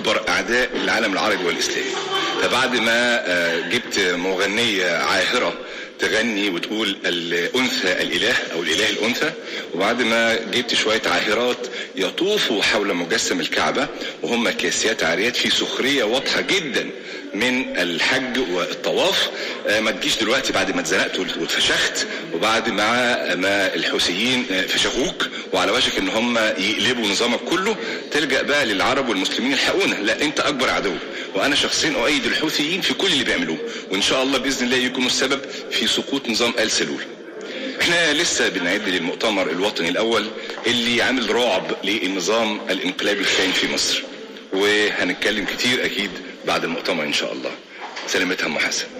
اكبر اعداء العالم العربي والاسلامي فبعد ما جبت مغنيه عاهره تغني وتقول الانثى الاله او الاله الانثى وبعد ما جبت شويه عاهرات يطوفوا حول مجسم الكعبه وهم كاسيات عاريات في سخريه واضحه جدا من الحج والطواف ما تجيش دلوقتي بعد ما اتزنقت واتفشخت وبعد ما ما الحوثيين فشخوك وعلى وشك ان هم يقلبوا نظامك كله تلجا بقى للعرب والمسلمين الحقونا لا انت اكبر عدو وانا شخصيا اؤيد الحوثيين في كل اللي بيعملوه وان شاء الله باذن الله يكونوا السبب في سقوط نظام ال سلول احنا لسه بنعد للمؤتمر الوطني الاول اللي عامل رعب للنظام الانقلابي الخاين في مصر وهنتكلم كتير اكيد بعد المؤتمر ان شاء الله سلامتها ام حسن